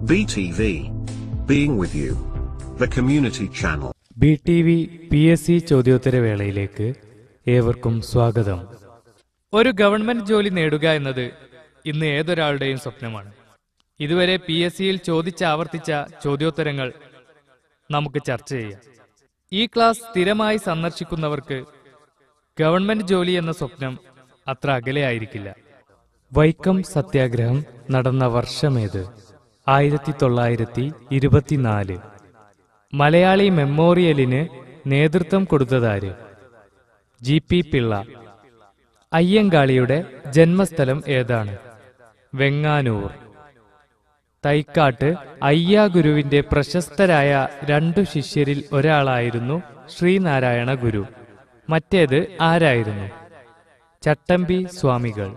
BTV. Being with you. The community channel. B T V P S C ചോദ്യോത്തര വേളയിലേക്ക് ഏവർക്കും സ്വാഗതം ഒരു ഗവൺമെന്റ് ജോലി നേടുക എന്നത് ഇന്ന് ഏതൊരാളുടെയും സ്വപ്നമാണ് ഇതുവരെ പി എസ് സിയിൽ ചോദിച്ച് ആവർത്തിച്ച ചോദ്യോത്തരങ്ങൾ നമുക്ക് ചർച്ച ചെയ്യാം ഈ ക്ലാസ് സ്ഥിരമായി സന്ദർശിക്കുന്നവർക്ക് ഗവൺമെന്റ് ജോലി എന്ന സ്വപ്നം അത്ര അകലെയായിരിക്കില്ല വൈക്കം സത്യാഗ്രഹം നടന്ന വർഷമേത് ആയിരത്തി തൊള്ളായിരത്തി ഇരുപത്തിനാല് മലയാളി മെമ്മോറിയലിന് നേതൃത്വം കൊടുത്തതാര് ജി പി പിള്ള അയ്യങ്കാളിയുടെ ജന്മസ്ഥലം ഏതാണ് വെങ്ങാനൂർ തൈക്കാട്ട് അയ്യാഗുരുവിന്റെ പ്രശസ്തരായ രണ്ടു ശിഷ്യരിൽ ഒരാളായിരുന്നു ശ്രീനാരായണ ഗുരു മറ്റേത് ആരായിരുന്നു ചട്ടമ്പി സ്വാമികൾ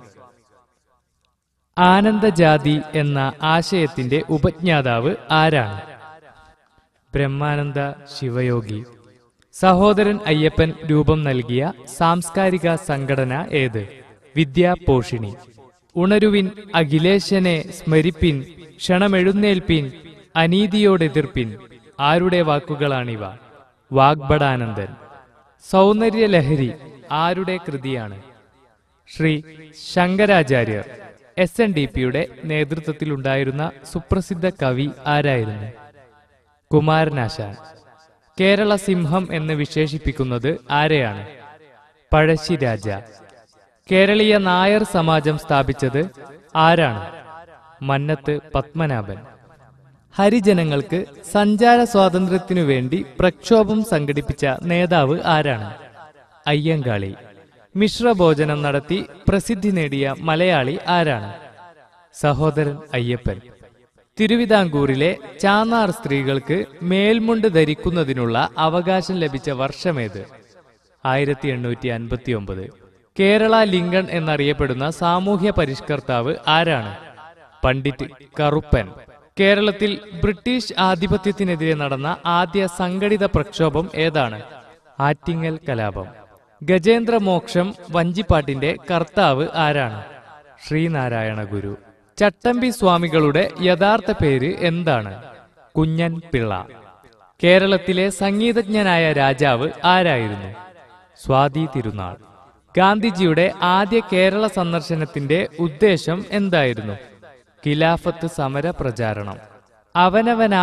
ആനന്ദജാതി എന്ന ആശയത്തിന്റെ ഉപജ്ഞാതാവ് ആരാണ് ബ്രഹ്മാനന്ദ ശിവയോഗി സഹോദരൻ അയ്യപ്പൻ രൂപം നൽകിയ സാംസ്കാരിക സംഘടന ഏത് വിദ്യാപോഷിണി ഉണരുവിൻ അഖിലേശനെ സ്മരിപ്പിൻ ക്ഷണമെഴുന്നേൽപ്പിൻ അനീതിയോടെതിർപ്പിൻ ആരുടെ വാക്കുകളാണിവ വാഗ്ബടാനന്ദൻ സൗന്ദര്യലഹരി ആരുടെ കൃതിയാണ് Sri Shankaracharyar S N D പിയുടെ നേതൃത്വത്തിലുണ്ടായിരുന്ന സുപ്രസിദ്ധ കവി ആരായിരുന്നു കുമാരനാശാൻ കേരള സിംഹം എന്ന് വിശേഷിപ്പിക്കുന്നത് ആരെയാണ് പഴശ്ശിരാജ കേരളീയ നായർ സമാജം സ്ഥാപിച്ചത് ആരാണ് മന്നത്ത് പത്മനാഭൻ ഹരിജനങ്ങൾക്ക് സഞ്ചാര സ്വാതന്ത്ര്യത്തിനു വേണ്ടി പ്രക്ഷോഭം സംഘടിപ്പിച്ച നേതാവ് ആരാണ് അയ്യങ്കാളി മിശ്രഭോജനം നടത്തി പ്രസിദ്ധി നേടിയ മലയാളി ആരാണ് സഹോദരൻ അയ്യപ്പൻ തിരുവിതാംകൂറിലെ ചാന്നാർ സ്ത്രീകൾക്ക് മേൽമുണ്ട് ധരിക്കുന്നതിനുള്ള അവകാശം ലഭിച്ച വർഷമേത് ആയിരത്തി എണ്ണൂറ്റി അൻപത്തി ഒമ്പത് കേരള ലിങ്കൺ എന്നറിയപ്പെടുന്ന സാമൂഹ്യ പരിഷ്കർത്താവ് ആരാണ് പണ്ഡിറ്റ് കറുപ്പൻ കേരളത്തിൽ ബ്രിട്ടീഷ് ആധിപത്യത്തിനെതിരെ നടന്ന ആദ്യ സംഘടിത പ്രക്ഷോഭം ഏതാണ് ആറ്റിങ്ങൽ കലാപം ഗജേന്ദ്ര മോക്ഷം വഞ്ചിപ്പാട്ടിന്റെ കർത്താവ് ആരാണ് ശ്രീനാരായണ ഗുരു ചട്ടമ്പി സ്വാമികളുടെ യഥാർത്ഥ പേര് എന്താണ് കുഞ്ഞൻ പിള്ള കേരളത്തിലെ സംഗീതജ്ഞനായ രാജാവ് ആരായിരുന്നു സ്വാതി തിരുനാൾ ഗാന്ധിജിയുടെ ആദ്യ കേരള സന്ദർശനത്തിന്റെ ഉദ്ദേശം എന്തായിരുന്നു ഖിലാഫത്ത് സമര പ്രചാരണം അവനവൻ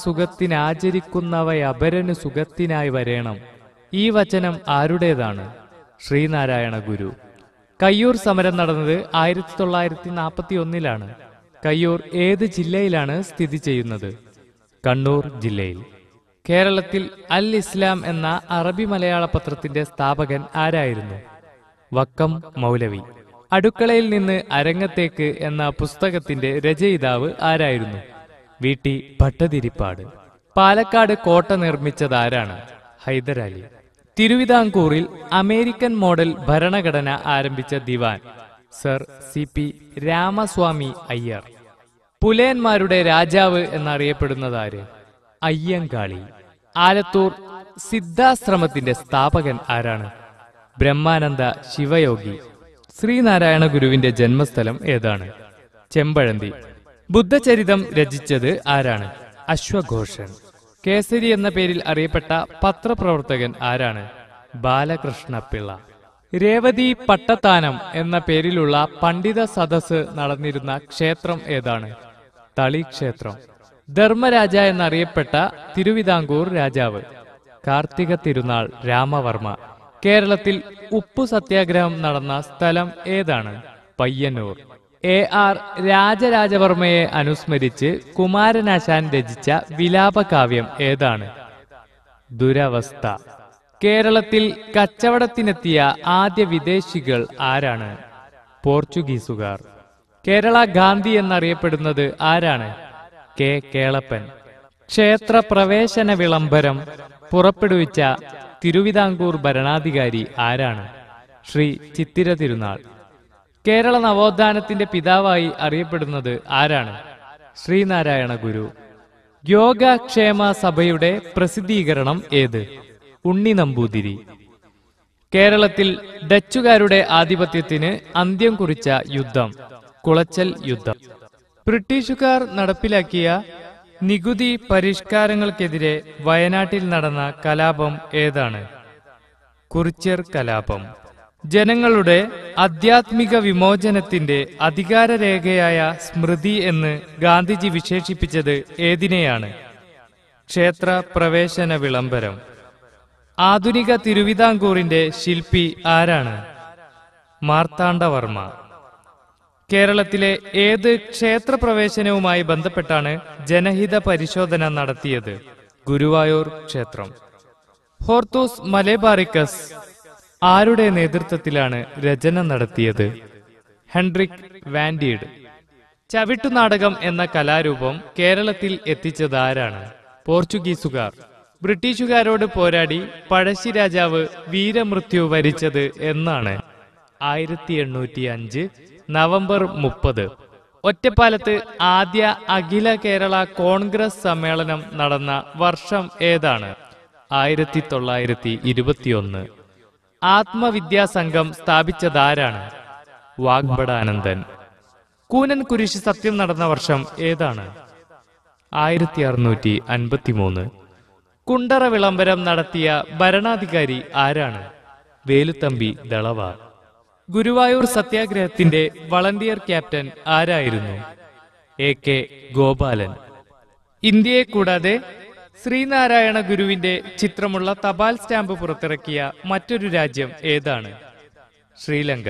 ആത്മസുഖത്തിനാചരിക്കുന്നവയപരന് സുഖത്തിനായി വരേണം ഈ വചനം ആരുടേതാണ് ശ്രീനാരായണ ഗുരു കയ്യൂർ സമരം നടന്നത് ആയിരത്തി തൊള്ളായിരത്തി നാൽപ്പത്തി ഒന്നിലാണ് കയ്യൂർ ഏത് ജില്ലയിലാണ് സ്ഥിതി ചെയ്യുന്നത് കണ്ണൂർ ജില്ലയിൽ കേരളത്തിൽ അൽ ഇസ്ലാം എന്ന അറബി മലയാള പത്രത്തിന്റെ സ്ഥാപകൻ ആരായിരുന്നു വക്കം മൗലവി അടുക്കളയിൽ നിന്ന് അരങ്ങത്തേക്ക് എന്ന പുസ്തകത്തിന്റെ രചയിതാവ് ആരായിരുന്നു വി ടി ഭട്ടതിരിപ്പാട് പാലക്കാട് കോട്ട നിർമ്മിച്ചതാരാണ് ഹൈദരാലി തിരുവിതാംകൂറിൽ അമേരിക്കൻ മോഡൽ ഭരണഘടന ആരംഭിച്ച ദിവാൻ sir C P Ramaswami Iyer പുലയന്മാരുടെ രാജാവ് എന്നറിയപ്പെടുന്നതാര് അയ്യങ്കാളി ആലത്തൂർ സിദ്ധാശ്രമത്തിന്റെ സ്ഥാപകൻ ആരാണ് ബ്രഹ്മാനന്ദ ശിവയോഗി ശ്രീനാരായണ ഗുരുവിന്റെ ജന്മസ്ഥലം ഏതാണ് ചെമ്പഴന്തി ബുദ്ധചരിതം രചിച്ചത് ആരാണ് അശ്വഘോഷൻ കേസരി എന്ന പേരിൽ അറിയപ്പെട്ട പത്രപ്രവർത്തകൻ ആരാണ് ബാലകൃഷ്ണ പിള്ള രേവതി പട്ടത്താനം എന്ന പേരിലുള്ള പണ്ഡിത സദസ് നടന്നിരുന്ന ക്ഷേത്രം ഏതാണ് തളി ക്ഷേത്രം ധർമ്മരാജ എന്നറിയപ്പെട്ട തിരുവിതാംകൂർ രാജാവ് കാർത്തിക തിരുനാൾ രാമവർമ്മ കേരളത്തിൽ ഉപ്പു സത്യാഗ്രഹം നടന്ന സ്ഥലം ഏതാണ് പയ്യന്നൂർ എ ആർ രാജരാജവർമ്മയെ അനുസ്മരിച്ച് കുമാരനാശാൻ രചിച്ച വിലാപകാവ്യം ഏതാണ് ദുരവസ്ഥ കേരളത്തിൽ കച്ചവടത്തിനെത്തിയ ആദ്യ വിദേശികൾ ആരാണ് പോർച്ചുഗീസുകാർ കേരള ഗാന്ധി എന്നറിയപ്പെടുന്നത് ആരാണ് കെ കേളപ്പൻ ക്ഷേത്ര പ്രവേശന വിളംബരം പുറപ്പെടുവിച്ച തിരുവിതാംകൂർ ഭരണാധികാരി ആരാണ് ശ്രീ ചിത്തിര തിരുനാൾ കേരള നവോത്ഥാനത്തിന്റെ പിതാവായി അറിയപ്പെടുന്നത് ആരാണ് ശ്രീനാരായണ ഗുരു യോഗക്ഷേമ സഭയുടെ പ്രസിദ്ധീകരണം ഏത് ഉണ്ണി നമ്പൂതിരി കേരളത്തിൽ ഡച്ചുകാരുടെ ആധിപത്യത്തിന് അന്ത്യം കുറിച്ച യുദ്ധം കുളച്ചൽ യുദ്ധം ബ്രിട്ടീഷുകാർ നടപ്പിലാക്കിയ നികുതി പരിഷ്കാരങ്ങൾക്കെതിരെ വയനാട്ടിൽ നടന്ന കലാപം ഏതാണ് കുറിച്യർ കലാപം ജനങ്ങളുടെ ആധ്യാത്മിക വിമോചനത്തിന്റെ അധികാരരേഖയായ സ്മൃതി എന്ന് ഗാന്ധിജി വിശേഷിപ്പിച്ചത് ഏതിനെയാണ് ക്ഷേത്ര പ്രവേശന വിളംബരം ആധുനിക തിരുവിതാംകൂറിന്റെ ശില്പി ആരാണ് മാർത്താണ്ഡവർമ്മ കേരളത്തിലെ ഏത് ക്ഷേത്രപ്രവേശനവുമായി ബന്ധപ്പെട്ടാണ് ജനഹിത പരിശോധന നടത്തിയത് ഗുരുവായൂർ ക്ഷേത്രം ഹോർത്തൂസ് മലേബാറിക്കസ് ആരുടെ നേതൃത്വത്തിലാണ് രചന നടത്തിയത് ഹെൻറിക് വാൻഡീഡ് ചവിട്ടുനാടകം എന്ന കലാരൂപം കേരളത്തിൽ എത്തിച്ചത് ആരാണ് പോർച്ചുഗീസുകാർ ബ്രിട്ടീഷുകാരോട് പോരാടി പഴശ്ശി രാജാവ് വീരമൃത്യു വരിച്ചത് എന്നാണ് ആയിരത്തി എണ്ണൂറ്റി അഞ്ച് നവംബർ മുപ്പത് ഒറ്റപ്പാലത്ത് ആദ്യ അഖില കേരള കോൺഗ്രസ് സമ്മേളനം നടന്ന വർഷം ഏതാണ് ആയിരത്തി തൊള്ളായിരത്തി ഇരുപത്തിയൊന്ന് ആത്മവിദ്യാ സംഘം സ്ഥാപിച്ചതാരാണ് വാഗ്ബടാനന്ദൻ കൂനൻ കുരിശ് സത്യം നടന്ന വർഷം ഏതാണ് ആയിരത്തി അറുന്നൂറ്റി അൻപത്തിമൂന്ന് കുണ്ടറ വിളംബരം നടത്തിയ ഭരണാധികാരി ആരാണ് വേലുത്തമ്പി ദളവാർ ഗുരുവായൂർ സത്യാഗ്രഹത്തിന്റെ വളണ്ടിയർ ക്യാപ്റ്റൻ ആരായിരുന്നു എ കെ ഗോപാലൻ ഇന്ത്യയെ കൂടാതെ ശ്രീനാരായണ ഗുരുവിന്റെ ചിത്രമുള്ള തപാൽ സ്റ്റാമ്പ് പുറത്തിറക്കിയ മറ്റൊരു രാജ്യം ഏതാണ് ശ്രീലങ്ക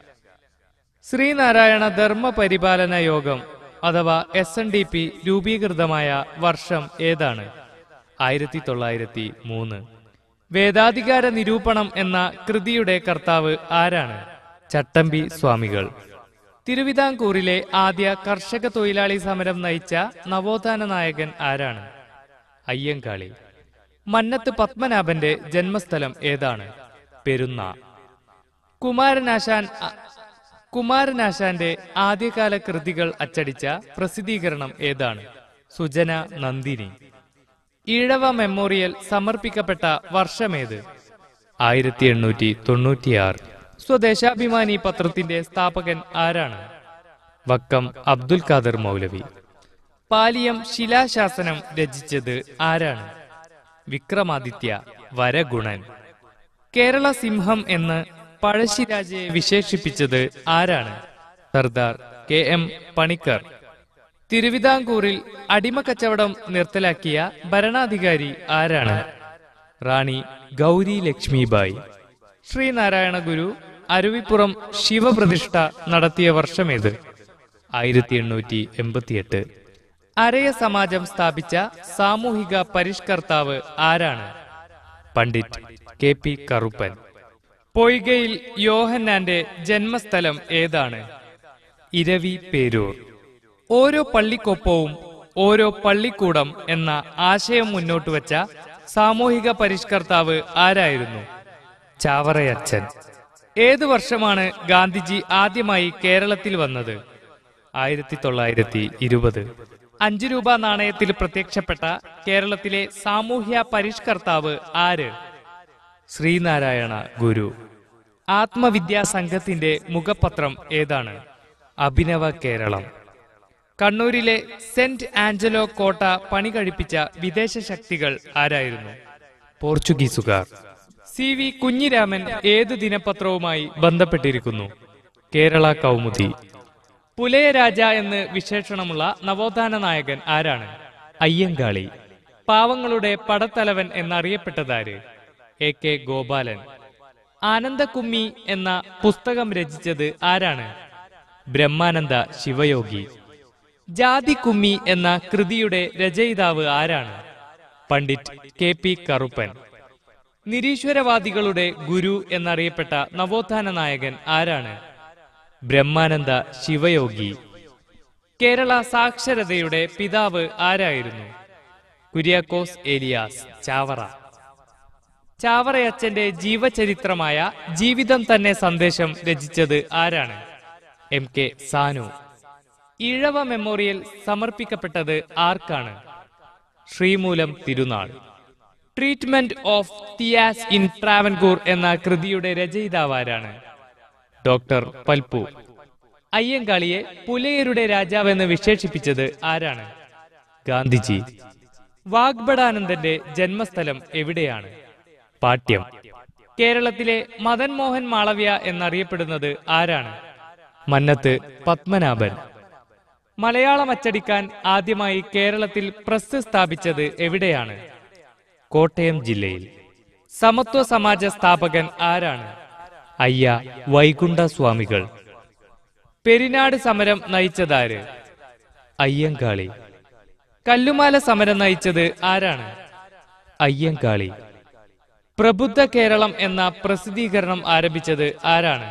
ശ്രീനാരായണ ധർമ്മ പരിപാലന യോഗം അഥവാ എസ് എൻ ഡി പി രൂപീകൃതമായ വർഷം ഏതാണ് ആയിരത്തി തൊള്ളായിരത്തി മൂന്ന് വേദാധികാര നിരൂപണം എന്ന കൃതിയുടെ കർത്താവ് ആരാണ് ചട്ടമ്പി സ്വാമികൾ തിരുവിതാംകൂറിലെ ആദ്യ കർഷക തൊഴിലാളി സമരം നയിച്ച നവോത്ഥാന നായകൻ ആരാണ് അയ്യങ്കാളി മന്നത്ത് പത്മനാഭന്റെ ജന്മസ്ഥലം ഏതാണ് പെരുന്ന കുമാരനാശാൻ അ- കുമാരനാശാന്റെ ആദ്യകാല കൃതികൾ അച്ചടിച്ച പ്രസിദ്ധീകരണം ഏതാണ് സുജന നന്ദിനി ഈഴവ മെമ്മോറിയൽ സമർപ്പിക്കപ്പെട്ട വർഷമേത് ആയിരത്തി എണ്ണൂറ്റി തൊണ്ണൂറ്റിയാറ് സ്വദേശാഭിമാനി പത്രത്തിന്റെ സ്ഥാപകൻ ആരാണ് വക്കം അബ്ദുൽ ഖാദർ മൗലവി പാലിയം ശിലാശാസനം രചിച്ചത് ആരാണ് വിക്രമാദിത്യ വരഗുണൻ കേരള സിംഹം എന്ന് പഴശ്ശിരാജയെ വിശേഷിപ്പിച്ചത് ആരാണ് സർദാർ കെ എം പണിക്കർ തിരുവിതാംകൂറിൽ അടിമക്കച്ചവടം നിർത്തലാക്കിയ ഭരണാധികാരി ആരാണ് റാണി ഗൗരി ലക്ഷ്മിബായി ശ്രീനാരായണ ഗുരു അരുവിപ്പുറം ശിവപ്രതിഷ്ഠ നടത്തിയ വർഷമേത് ആയിരത്തി എണ്ണൂറ്റി എൺപത്തിയെട്ട് അരയ സമാജം സ്ഥാപിച്ച സാമൂഹിക പരിഷ്കർത്താവ് ആരാണ് പണ്ഡിറ്റ് കെ പി കറുപ്പൻ പൊയ്കയിൽ യോഹന്നാന്റെ ജന്മസ്ഥലം ഏതാണ് ഇരവി പേരൂർ ഓരോ പള്ളിക്കൊപ്പവും ഓരോ പള്ളിക്കൂടം എന്ന ആശയം മുന്നോട്ട് വച്ച സാമൂഹിക പരിഷ്കർത്താവ് ആരായിരുന്നു ചാവറയച്ചൻ ഏതു വർഷമാണ് ഗാന്ധിജി ആദ്യമായി കേരളത്തിൽ വന്നത് ആയിരത്തി തൊള്ളായിരത്തി ഇരുപത് അഞ്ചു രൂപ നാണയത്തിൽ പ്രത്യക്ഷപ്പെട്ട കേരളത്തിലെ സാമൂഹ്യ പരിഷ്കർത്താവ് ആര് ശ്രീനാരായണ ഗുരു ആത്മവിദ്യാ സംഘത്തിന്റെ മുഖപത്രം ഏതാണ് അഭിനവ കേരളം കണ്ണൂരിലെ സെന്റ് ആഞ്ചലോ കോട്ട പണി കഴിപ്പിച്ച വിദേശ ശക്തികൾ ആരായിരുന്നു പോർച്ചുഗീസുകാർ സി വി കുഞ്ഞിരാമൻ ഏത് ദിനപത്രവുമായി ബന്ധപ്പെട്ടിരിക്കുന്നു കേരള കൗമുദി പുലയരാജ എന്ന് വിശേഷണമുള്ള നവോത്ഥാന നായകൻ ആരാണ് അയ്യങ്കാളി പാവങ്ങളുടെ പടത്തലവൻ എന്നറിയപ്പെട്ടതാര് എ കെ ഗോപാലൻ ആനന്ദകുമ്മി എന്ന പുസ്തകം രചിച്ചത് ആരാണ് ബ്രഹ്മാനന്ദ ശിവയോഗി ജാതി കുമ്മി എന്ന കൃതിയുടെ രചയിതാവ് ആരാണ് പണ്ഡിറ്റ് കെ പി കറുപ്പൻ നിരീശ്വരവാദികളുടെ ഗുരു എന്നറിയപ്പെട്ട നവോത്ഥാന നായകൻ ആരാണ് ബ്രഹ്മാനന്ദ ശിവയോഗി കേരള സാക്ഷരതയുടെ പിതാവ് ആരായിരുന്നു കുര്യാക്കോസ് ഏലിയാസ് ചാവറ ചാവറയച്ചന്റെ ജീവചരിത്രമായ ജീവിതം തന്നെ സന്ദേശം രചിച്ചത് ആരാണ് M K Sanu Ezhava memorial സമർപ്പിക്കപ്പെട്ടത് ആർക്കാണ് Sree Moolam Thirunal treatment of Thiyyas in Travancore എന്ന കൃതിയുടെ രചയിതാവാരാണ് ഡോക്ടർ പൽപ്പു അയ്യങ്കാളിയെ പുലയരുടെ രാജാവെന്ന് വിശേഷിപ്പിച്ചത് ആരാണ് ഗാന്ധിജി വാഗ്ബടാനന്ദന്റെ ജന്മസ്ഥലം എവിടെയാണ് പാട്യം കേരളത്തിലെ മദൻ മോഹൻ മാളവ്യ എന്നറിയപ്പെടുന്നത് ആരാണ് മന്നത്ത് പത്മനാഭൻ മലയാളം അച്ചടിക്കാൻ ആദ്യമായി കേരളത്തിൽ പ്രസ് സ്ഥാപിച്ചത് എവിടെയാണ് കോട്ടയം ജില്ലയിൽ സമത്വ സമാജ സ്ഥാപകൻ ആരാണ് അയ്യ വൈകുണ്ഠ സ്വാമികൾ പെരിനാട് സമരം നയിച്ചതാര് അയ്യങ്കാളി കല്ലുമാല സമരം നയിച്ചത് ആരാണ് അയ്യങ്കാളി പ്രബുദ്ധ കേരളം എന്ന പ്രസിദ്ധീകരണം ആരംഭിച്ചത് ആരാണ്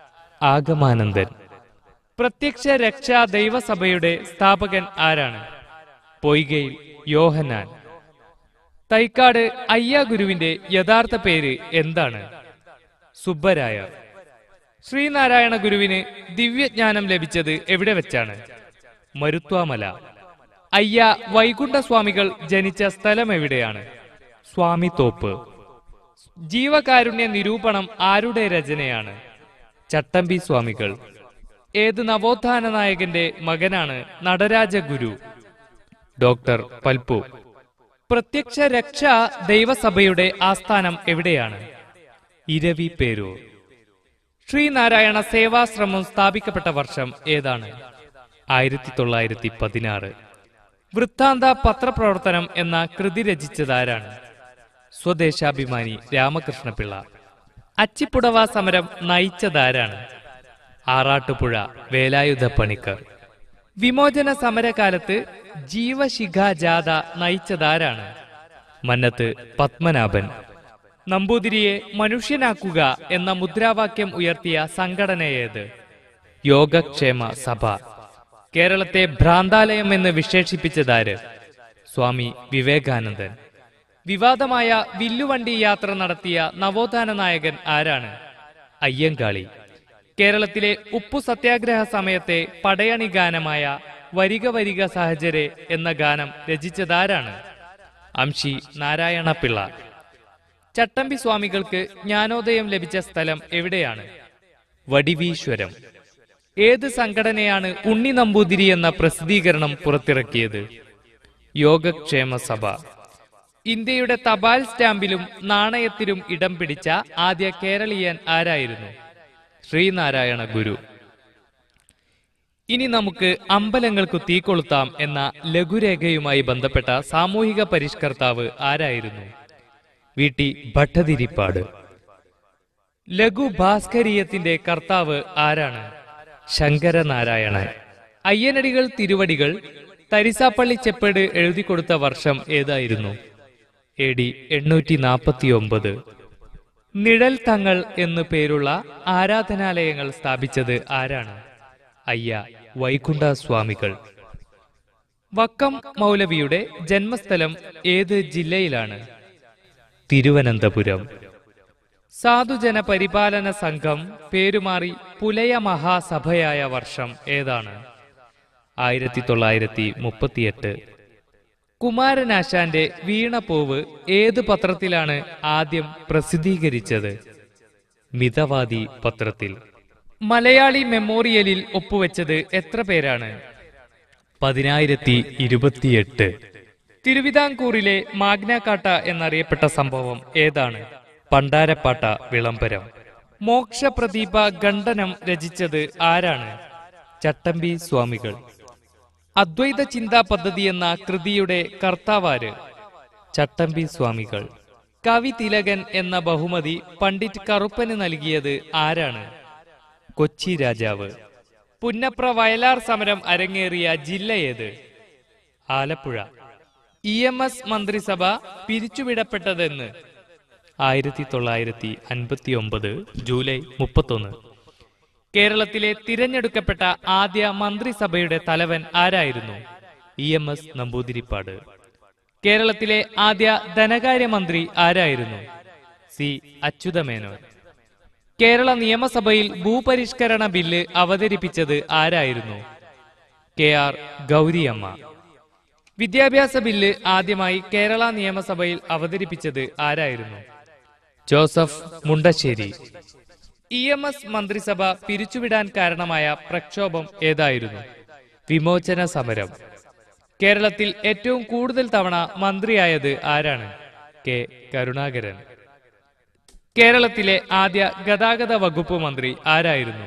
ആഗമാനന്ദൻ പ്രത്യക്ഷ രക്ഷാ ദൈവസഭയുടെ സ്ഥാപകൻ ആരാണ് പൊയ്കയിൽ യോഹന്നാൻ തൈക്കാട് അയ്യ ഗുരുവിന്റെ യഥാർത്ഥ പേര് എന്താണ് സുബ്ബരായർ ശ്രീനാരായണ ഗുരുവിന് ദിവ്യജ്ഞാനം ലഭിച്ചത് എവിടെ വെച്ചാണ് മരുത്വാമല അയ്യ വൈകുണ്ഠസ്വാമികൾ ജനിച്ച സ്ഥലം എവിടെയാണ് സ്വാമിത്തോപ്പ് ജീവകാരുണ്യ നിരൂപണം ആരുടെ രചനയാണ് ചട്ടമ്പി സ്വാമികൾ ഏത് നവോത്ഥാന നായകന്റെ മകനാണ് നടരാജ ഗുരു ഡോക്ടർ പൽപ്പു പ്രത്യക്ഷ രക്ഷ ദൈവസഭയുടെ ആസ്ഥാനം എവിടെയാണ് ഇരവി പേരൂർ ശ്രീനാരായണ സേവാശ്രമം സ്ഥാപിക്കപ്പെട്ട വർഷം ഏതാണ് ആയിരത്തി തൊള്ളായിരത്തി പതിനാറ് വൃത്താന്ത പത്രപ്രവർത്തനം എന്ന കൃതി രചിച്ചതാരാണ് സ്വദേശാഭിമാനി രാമകൃഷ്ണപിള്ള അച്ചിപ്പുടവ സമരം നയിച്ചതാരാണ് ആറാട്ടുപുഴ വേലായുധ പണിക്കർ വിമോചന സമരകാലത്ത് ജീവശിഖ ജാഥ നയിച്ചതാരാണ് മന്നത്ത് പത്മനാഭൻ നമ്പൂതിരിയെ മനുഷ്യനാക്കുക എന്ന മുദ്രാവാക്യം ഉയർത്തിയ സംഘടനയേത് യോഗക്ഷേമ സഭ കേരളത്തെ ഭ്രാന്താലയം എന്ന് വിശേഷിപ്പിച്ചതാര് സ്വാമി വിവേകാനന്ദൻ വിവാദമായ വില്ലുവണ്ടി യാത്ര നടത്തിയ നവോത്ഥാന നായകൻ ആരാണ് അയ്യങ്കാളി കേരളത്തിലെ ഉപ്പു സത്യാഗ്രഹ സമയത്തെ പടയണി ഗാനമായ വരിക വരിക സഹചരെ എന്ന ഗാനം രചിച്ചതാരാണ് അംഷി നാരായണ പിള്ള ചട്ടമ്പി സ്വാമികൾക്ക് ജ്ഞാനോദയം ലഭിച്ച സ്ഥലം എവിടെയാണ് വടിവീശ്വരം ഏത് സംഘടനയാണ് ഉണ്ണി നമ്പൂതിരി എന്ന പ്രസിദ്ധീകരണം പുറത്തിറക്കിയത് യോഗക്ഷേമ സഭ ഇന്ത്യയുടെ തപാൽ സ്റ്റാമ്പിലും നാണയത്തിലും ഇടം പിടിച്ച ആദ്യ കേരളീയൻ ആരായിരുന്നു ശ്രീനാരായണ ഗുരു ഇനി നമുക്ക് അമ്പലങ്ങൾക്കു തീ കൊളുത്താം എന്ന ലഘുരേഖയുമായി ബന്ധപ്പെട്ട സാമൂഹിക പരിഷ്കർത്താവ് ആരായിരുന്നു വീട്ടി ഭട്ടതിരിപ്പാട് ലഘു ഭാസ്കരീയത്തിന്റെ കർത്താവ് ആരാണ് ശങ്കരനാരായണൻ അയ്യനടികൾ തിരുവടികൾ തരിസാപ്പള്ളി ചെപ്പേട് എഴുതി കൊടുത്ത വർഷം ഏതായിരുന്നു എ ഡി എണ്ണൂറ്റി നാൽപ്പത്തി ഒമ്പത് നിഴൽ തങ്ങൾ എന്നു പേരുള്ള ആരാധനാലയങ്ങൾ സ്ഥാപിച്ചത് ആരാണ് അയ്യ വൈകുണ്ഠ സ്വാമികൾ വക്കം മൗലവിയുടെ ജന്മസ്ഥലം ഏത് ജില്ലയിലാണ് തിരുവനന്തപുരം സാധുജന പരിപാലന സംഘം പേരുമാറി പുലയ മഹാസഭയായ വർഷം ഏതാണ് ആയിരത്തി തൊള്ളായിരത്തി മുപ്പത്തിയെട്ട് കുമാരനാശാന്റെ വീണപൂവ് ഏത് പത്രത്തിലാണ് ആദ്യം പ്രസിദ്ധീകരിച്ചത് മിതവാദി പത്രത്തിൽ മലയാളി മെമ്മോറിയലിൽ ഒപ്പുവെച്ചത് എത്ര പേരാണ് പതിനായിരത്തി ഇരുപത്തിയെട്ട് തിരുവിതാംകൂറിലെ മാഗ്നാകാട്ട എന്നറിയപ്പെട്ട സംഭവം ഏതാണ് പണ്ടാരപ്പാട്ട വിളംബരം മോക്ഷപ്രദീപ ഖണ്ഡനം രചിച്ചത് ആരാണ് ചട്ടമ്പി സ്വാമികൾ അദ്വൈത ചിന്താ പദ്ധതി എന്ന കൃതിയുടെ കർത്താവാര് ചട്ടമ്പി സ്വാമികൾ കവി തിലകൻ എന്ന ബഹുമതി പണ്ഡിറ്റ് കറുപ്പന് നൽകിയത് ആരാണ് കൊച്ചി രാജാവ് പുന്നപ്ര വയലാർ സമരം അരങ്ങേറിയ ജില്ല ഏത് ആലപ്പുഴ ഇ എം എസ് മന്ത്രിസഭ പിരിച്ചുവിടപ്പെട്ടതെന്ന് ആയിരത്തി തൊള്ളായിരത്തി അൻപത്തി ഒമ്പത് ജൂലൈ മുപ്പത്തൊന്ന് കേരളത്തിലെ തിരഞ്ഞെടുക്കപ്പെട്ട ആദ്യ മന്ത്രിസഭയുടെ തലവൻ ആരായിരുന്നു ഇ എം എസ് നമ്പൂതിരിപ്പാട് കേരളത്തിലെ ആദ്യ ധനകാര്യമന്ത്രി ആരായിരുന്നു സി അച്യുതമേനോൻ കേരള നിയമസഭയിൽ ഭൂപരിഷ്കരണ ബില്ല് അവതരിപ്പിച്ചത് ആരായിരുന്നു കെ ആർ ഗൗരിയമ്മ വിദ്യാഭ്യാസ ബില്ല് ആദ്യമായി കേരള നിയമസഭയിൽ അവതരിപ്പിച്ചത് ആരായിരുന്നു Joseph Mundassery E M S മന്ത്രിസഭ പിരിച്ചുവിടാൻ കാരണമായ പ്രക്ഷോഭം ഏതായിരുന്നു വിമോചന സമരം കേരളത്തിൽ ഏറ്റവും കൂടുതൽ തവണ മന്ത്രിയായത് ആരാണ് കെ കരുണാകരൻ കേരളത്തിലെ ആദ്യ ഗതാഗത വകുപ്പ് മന്ത്രി ആരായിരുന്നു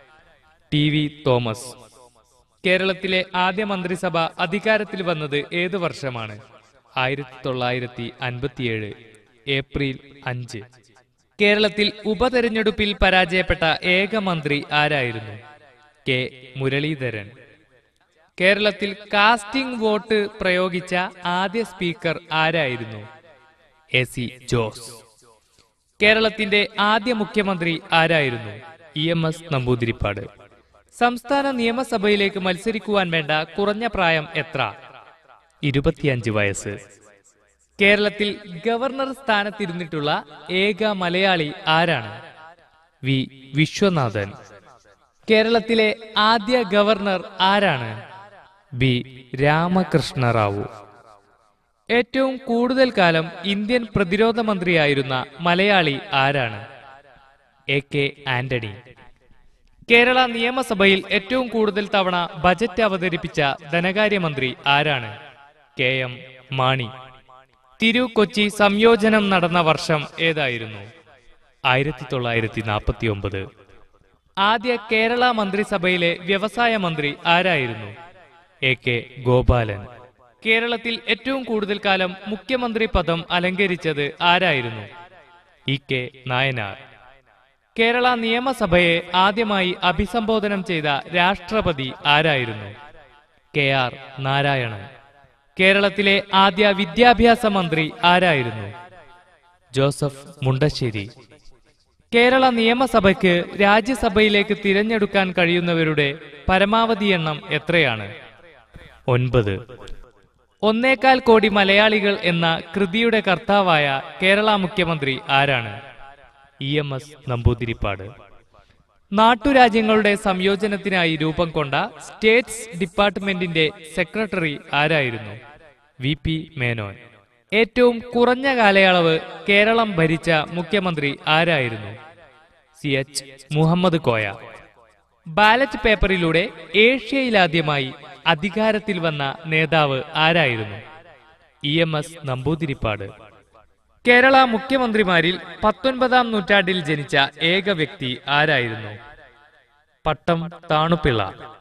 ടി വി തോമസ് കേരളത്തിലെ ആദ്യ മന്ത്രിസഭ അധികാരത്തിൽ വന്നത് ഏത് വർഷമാണ് ആയിരത്തി തൊള്ളായിരത്തി അൻപത്തിയേഴ് ഏപ്രിൽ അഞ്ച് കേരളത്തിൽ ഉപതെരഞ്ഞെടുപ്പിൽ പരാജയപ്പെട്ട ഏക മന്ത്രി ആരായിരുന്നു കെ മുരളീധരൻ കേരളത്തിൽ കാസ്റ്റിംഗ് വോട്ട് പ്രയോഗിച്ച ആദ്യ സ്പീക്കർ ആരായിരുന്നു എ സി ജോസ് കേരളത്തിന്റെ ആദ്യ മുഖ്യമന്ത്രി ആരായിരുന്നു ഇ എം എസ് നമ്പൂതിരിപ്പാട് സംസ്ഥാന നിയമസഭയിലേക്ക് മത്സരിക്കുവാൻ വേണ്ട കുറഞ്ഞ പ്രായം എത്ര ഇരുപത്തിയഞ്ച് വയസ്സ് കേരളത്തിൽ ഗവർണർ സ്ഥാനത്തിരുന്നിട്ടുള്ള ഏക മലയാളി ആരാണ് വി വിശ്വനാഥൻ കേരളത്തിലെ ആദ്യ ഗവർണർ ആരാണ് ബി രാമകൃഷ്ണ റാവു ഏറ്റവും കൂടുതൽ കാലം ഇന്ത്യൻ പ്രതിരോധ മന്ത്രിയായിരുന്ന മലയാളി ആരാണ് എ കെ ആന്റണി കേരള നിയമസഭയിൽ ഏറ്റവും കൂടുതൽ തവണ ബജറ്റ് അവതരിപ്പിച്ച ധനകാര്യമന്ത്രി ആരാണ് കെ എം മാണി തിരു കൊച്ചി സംയോജനം നടന്ന വർഷം ഏതായിരുന്നു ആയിരത്തി തൊള്ളായിരത്തി നാൽപ്പത്തി ഒമ്പത് ആദ്യ കേരള മന്ത്രിസഭയിലെ വ്യവസായ മന്ത്രി ആരായിരുന്നു എ കെ ഗോപാലൻ കേരളത്തിൽ ഏറ്റവും കൂടുതൽ കാലം മുഖ്യമന്ത്രി പദം അലങ്കരിച്ചത് ആരായിരുന്നു ഇ കെ നായനാർ കേരള നിയമസഭയെ ആദ്യമായി അഭിസംബോധനം ചെയ്ത രാഷ്ട്രപതി ആരായിരുന്നു കെ ആർ നാരായണൻ കേരളത്തിലെ ആദ്യ വിദ്യാഭ്യാസ മന്ത്രി ആരായിരുന്നു ജോസഫ് മുണ്ടശ്ശേരി കേരള നിയമസഭയ്ക്ക് രാജ്യസഭയിലേക്ക് തിരഞ്ഞെടുക്കാൻ കഴിയുന്നവരുടെ പരമാവധി എണ്ണം എത്രയാണ് ഒൻപത് ഒന്നേകാൽ കോടി മലയാളികൾ എന്ന കൃതിയുടെ കർത്താവായ കേരള മുഖ്യമന്ത്രി ആരാണ് ഇ എം എസ് നമ്പൂതിരിപ്പാട് നാട്ടുരാജ്യങ്ങളുടെ സംയോജനത്തിനായി രൂപം കൊണ്ട സ്റ്റേറ്റ്സ് ഡിപ്പാർട്ട്മെന്റിന്റെ സെക്രട്ടറി ആരായിരുന്നു വി പി മേനോൻ ഏറ്റവും കുറഞ്ഞ കാലയളവ് കേരളം ഭരിച്ച മുഖ്യമന്ത്രി ആരായിരുന്നു C H Muhammad Koya ballot പേപ്പറിലൂടെ ഏഷ്യയിലാദ്യമായി അധികാരത്തിൽ വന്ന നേതാവ് ആരായിരുന്നു E M S Namboodiripad Kerala മുഖ്യമന്ത്രിമാരിൽ പത്തൊൻപതാം നൂറ്റാണ്ടിൽ ജനിച്ച ഏക വ്യക്തി ആരായിരുന്നു പട്ടം താണുപിള്ള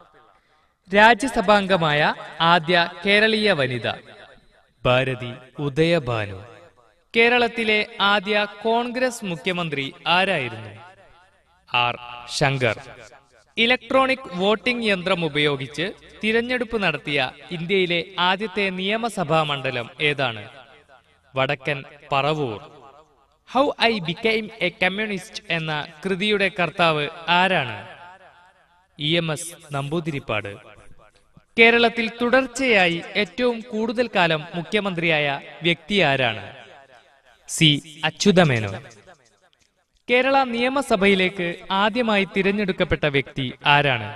രാജ്യസഭാംഗമായ ആദ്യ കേരളീയ വനിത ഭാരതി ഉദയഭാനു കേരളത്തിലെ ആദ്യ കോൺഗ്രസ് മുഖ്യമന്ത്രി ആരായിരുന്നു ആർ ശങ്കർ ഇലക്ട്രോണിക് വോട്ടിംഗ് യന്ത്രം ഉപയോഗിച്ച് തിരഞ്ഞെടുപ്പ് നടത്തിയ ഇന്ത്യയിലെ ആദ്യത്തെ നിയമസഭാ മണ്ഡലം ഏതാണ് വടക്കൻ Paravur how I became a communist എന്ന കൃതിയുടെ കർത്താവ് ആരാണ് ഇ എം എസ് നമ്പൂതിരിപ്പാട് കേരളത്തിൽ തുടർച്ചയായി ഏറ്റവും കൂടുതൽ കാലം മുഖ്യമന്ത്രിയായ വ്യക്തി ആരാണ് സി അച്യുതമേനോൻ കേരള നിയമസഭയിലേക്ക് ആദ്യമായി തിരഞ്ഞെടുക്കപ്പെട്ട വ്യക്തി ആരാണ്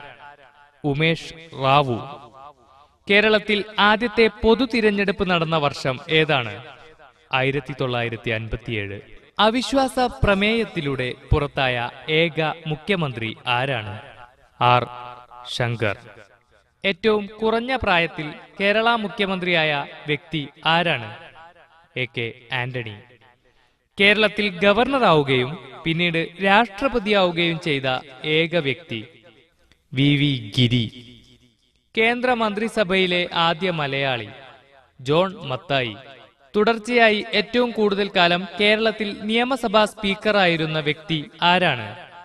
ഉമേഷ് റാവു കേരളത്തിൽ ആദ്യത്തെ പൊതു തിരഞ്ഞെടുപ്പ് നടന്ന വർഷം ഏതാണ് ആയിരത്തി തൊള്ളായിരത്തി അൻപത്തിയേഴ് അവിശ്വാസ പ്രമേയത്തിലൂടെ പുറത്തായ ഏക മുഖ്യമന്ത്രി ആരാണ് ആർ ശങ്കർ ഏറ്റവും കുറഞ്ഞ പ്രായത്തിൽ കേരള മുഖ്യമന്ത്രിയായ വ്യക്തി ആരാണ് എ കെ ആന്റണി കേരളത്തിൽ ഗവർണറാവുകയും പിന്നീട് രാഷ്ട്രപതിയാവുകയും ചെയ്ത ഏക വ്യക്തി വി വി ഗിരി കേന്ദ്ര മന്ത്രിസഭയിലെ ആദ്യ മലയാളി ജോൺ മത്തായി തുടർച്ചയായി ഏറ്റവും കൂടുതൽ കാലം കേരളത്തിൽ നിയമസഭാ സ്പീക്കറായിരുന്ന വ്യക്തി ആരാണ്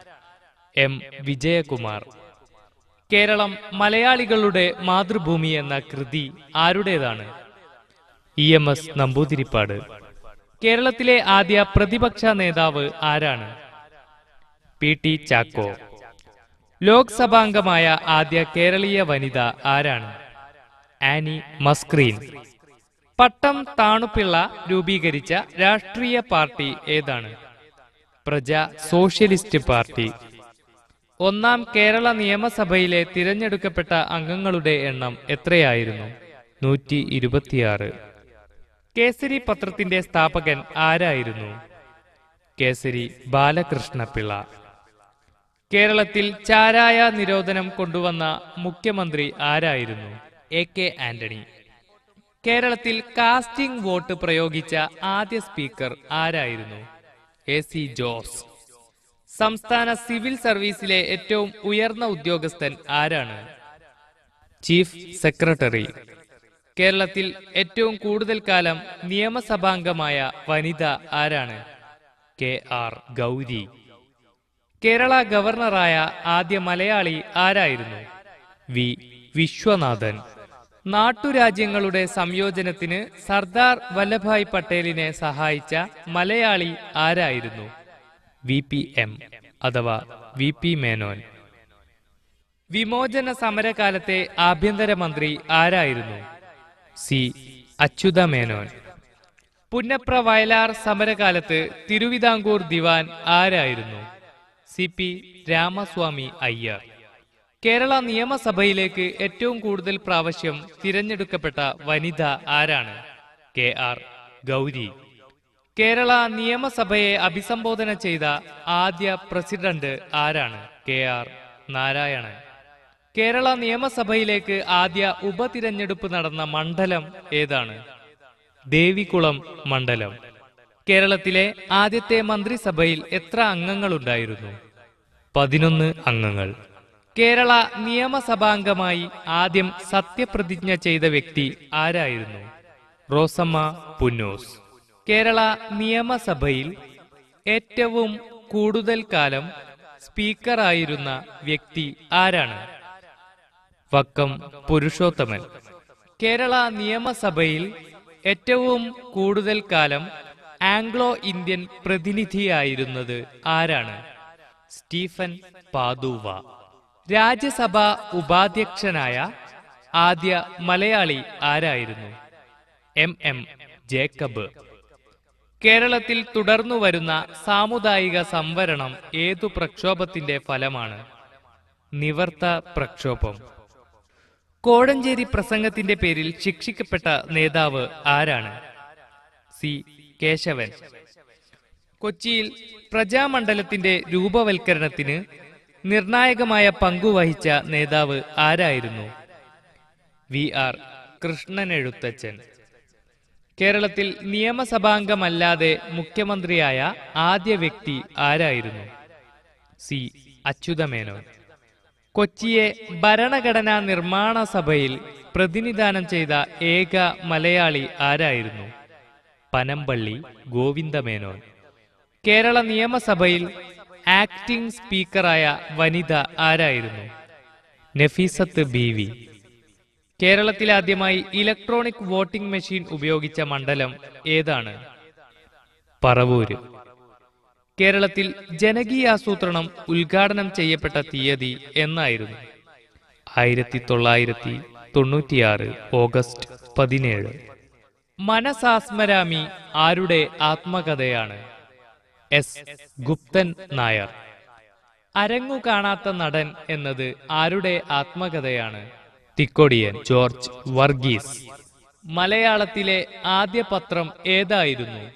എം വിജയകുമാർ കേരളം മലയാളികളുടെ മാതൃഭൂമി എന്ന കൃതി ആരുടേതാണ് ഇ എം എസ് നമ്പൂതിരിപ്പാട് കേരളത്തിലെ ആദ്യ പ്രതിപക്ഷ നേതാവ് ആരാണ് പി ടി ചാക്കോ ലോക്സഭാംഗമായ ആദ്യ കേരളീയ വനിത ആരാണ് ആനി മസ്ക്രീൻ പട്ടം താണുപിള്ള രൂപീകരിച്ച രാഷ്ട്രീയ പാർട്ടി ഏതാണ് പ്രജാ സോഷ്യലിസ്റ്റ് പാർട്ടി ഒന്നാം കേരള നിയമസഭയിലെ തിരഞ്ഞെടുക്കപ്പെട്ട അംഗങ്ങളുടെ എണ്ണം എത്രയായിരുന്നു നൂറ്റി ഇരുപത്തിയാറ് കേസരി പത്രത്തിന്റെ സ്ഥാപകൻ ആരായിരുന്നു കേസരി ബാലകൃഷ്ണപിള്ള കേരളത്തിൽ ചാരായ നിരോധനം കൊണ്ടുവന്ന മുഖ്യമന്ത്രി ആരായിരുന്നു എ കെ ആന്റണി കേരളത്തിൽ കാസ്റ്റിംഗ് വോട്ട് പ്രയോഗിച്ച ആദ്യ സ്പീക്കർ ആരായിരുന്നു എ സി ജോസ് സംസ്ഥാന സിവിൽ സർവീസിലെ ഏറ്റവും ഉയർന്ന ഉദ്യോഗസ്ഥൻ ആരാണ് ചീഫ് സെക്രട്ടറി കേരളത്തിൽ ഏറ്റവും കൂടുതൽ കാലം നിയമസഭാംഗമായ വനിത ആരാണ് കെ ആർ ഗൗരി കേരള ഗവർണറായ ആദ്യ മലയാളി ആരായിരുന്നു വി വിശ്വനാഥൻ നാട്ടുരാജ്യങ്ങളുടെ സംയോജനത്തിന് സർദാർ വല്ലഭായ് പട്ടേലിനെ സഹായിച്ച മലയാളി ആരായിരുന്നു വി പി എം അഥവാ വി പി മേനോൻ വിമോചന സമരകാലത്തെ ആഭ്യന്തരമന്ത്രി ആരായിരുന്നു സി അച്യുത മേനോൻ പുന്നപ്ര വയലാർ സമരകാലത്ത് തിരുവിതാംകൂർ ദിവാൻ ആരായിരുന്നു സി പി രാമസ്വാമി അയ്യർ കേരള നിയമസഭയിലേക്ക് ഏറ്റവും കൂടുതൽ പ്രാവശ്യം തിരഞ്ഞെടുക്കപ്പെട്ട വനിത ആരാണ് കെ ആർ ഗൗരി കേരള നിയമസഭയെ അഭിസംബോധന ചെയ്ത ആദ്യ പ്രസിഡന്റ് ആരാണ് കെ ആർ നാരായണൻ കേരള നിയമസഭയിലേക്ക് ആദ്യ ഉപതിരഞ്ഞെടുപ്പ് നടന്ന മണ്ഡലം ഏതാണ് ദേവികുളം മണ്ഡലം കേരളത്തിലെ ആദ്യത്തെ മന്ത്രിസഭയിൽ എത്ര അംഗങ്ങളുണ്ടായിരുന്നു പതിനൊന്ന് അംഗങ്ങൾ കേരള നിയമസഭാംഗമായി ആദ്യം സത്യപ്രതിജ്ഞ ചെയ്ത വ്യക്തി ആരായിരുന്നു റോസമ്മ പുന്നൂസ് കേരള നിയമസഭയിൽ ഏറ്റവും കൂടുതൽ കാലം സ്പീക്കറായിരുന്ന വ്യക്തി ആരാണ് വക്കം പുരുഷോത്തമൻ കേരള നിയമസഭയിൽ ഏറ്റവും കൂടുതൽ കാലം ആംഗ്ലോ ഇന്ത്യൻ പ്രതിനിധിയായിരുന്നത് ആരാണ് സ്റ്റീഫൻ പാദുവ രാജ്യസഭ ഉപാധ്യക്ഷനായ ആദ്യ മലയാളി ആരായിരുന്നു എം എം ജേക്കബ് കേരളത്തിൽ തുടർന്നു വരുന്ന സാമുദായിക സംവരണം ഏതു പ്രക്ഷോഭത്തിന്റെ ഫലമാണ് നിവർത്ത പ്രക്ഷോഭം കോഴഞ്ചേരി പ്രസംഗത്തിന്റെ പേരിൽ ശിക്ഷിക്കപ്പെട്ട നേതാവ് ആരാണ് സി കേശവൻ കൊച്ചിയിൽ പ്രജാമണ്ഡലത്തിന്റെ രൂപവൽക്കരണത്തിന് നിർണായകമായ പങ്കുവഹിച്ച നേതാവ് ആരായിരുന്നു വി ആർ കൃഷ്ണനെഴുത്തച്ഛൻ കേരളത്തിൽ നിയമസഭാംഗമല്ലാതെ മുഖ്യമന്ത്രിയായ ആദ്യ വ്യക്തി ആരായിരുന്നു സി അച്യുതമേനോൻ കൊച്ചിയെ ഭരണഘടനാ നിർമ്മാണ സഭയിൽ പ്രതിനിധാനം ചെയ്ത ഏക മലയാളി ആരായിരുന്നു പനമ്പള്ളി ഗോവിന്ദമേനോൻ കേരള നിയമസഭയിൽ ആക്ടിംഗ് സ്പീക്കറായ വനിത ആരായിരുന്നു നഫീസത്ത് ബി വി കേരളത്തിൽ ആദ്യമായി ഇലക്ട്രോണിക് വോട്ടിംഗ് മെഷീൻ ഉപയോഗിച്ച മണ്ഡലം ഏതാണ് പറവൂര് കേരളത്തിൽ ജനകീയാസൂത്രണം ഉദ്ഘാടനം ചെയ്യപ്പെട്ട തീയതി എന്നായിരുന്നു ആയിരത്തി തൊള്ളായിരത്തി തൊണ്ണൂറ്റിയാറ് ഓഗസ്റ്റ് പതിനേഴ് മനസാസ്മരാമി ആരുടെ ആത്മകഥയാണ് എസ് ഗുപ്തൻ നായർ അരങ്ങു കാണാത്ത നടൻ എന്നത് ആരുടെ ആത്മകഥയാണ് തിക്കൊടിയൻ ജോർജ് വർഗീസ് മലയാളത്തിലെ ആദ്യ പത്രം ഏതായിരുന്നു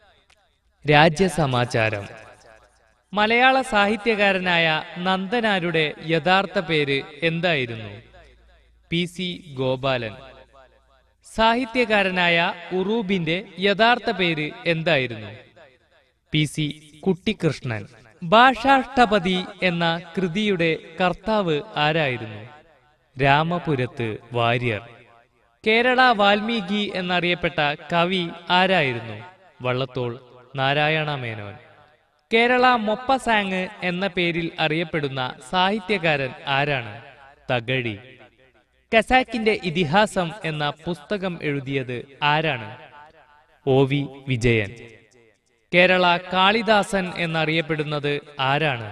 രാജ്യസമാചാരം മലയാള സാഹിത്യകാരനായ നന്ദനാരുടെ യഥാർത്ഥ പേര് എന്തായിരുന്നു പി സി ഗോപാലൻ സാഹിത്യകാരനായ ഉറൂബിന്റെ യഥാർത്ഥ പേര് എന്തായിരുന്നു പി സി കുട്ടിക്കൃഷ്ണൻ ഭാഷാഷ്ടപതി എന്ന കൃതിയുടെ കർത്താവ് ആരായിരുന്നു രാമപുരത്ത് വാര്യർ കേരള വാൽമീകി എന്നറിയപ്പെട്ട കവി ആരായിരുന്നു വള്ളത്തോൾ നാരായണ മേനോൻ കേരള മൊപ്പസാങ് എന്ന പേരിൽ അറിയപ്പെടുന്ന സാഹിത്യകാരൻ ആരാണ് തകഴി കസാക്കിന്റെ ഇതിഹാസം എന്ന പുസ്തകം എഴുതിയത് ആരാണ് ഒ വി വിജയൻ കേരള കാളിദാസൻ എന്നറിയപ്പെടുന്നത് ആരാണ്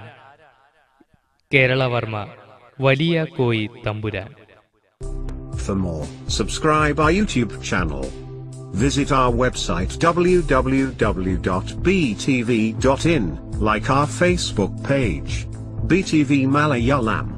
കേരളവർമ്മ വലിയ കോയി തമ്പുരാൻ For more, subscribe our YouTube channel. Visit our website www.btv.in, like our Facebook page. BTV Malayalam.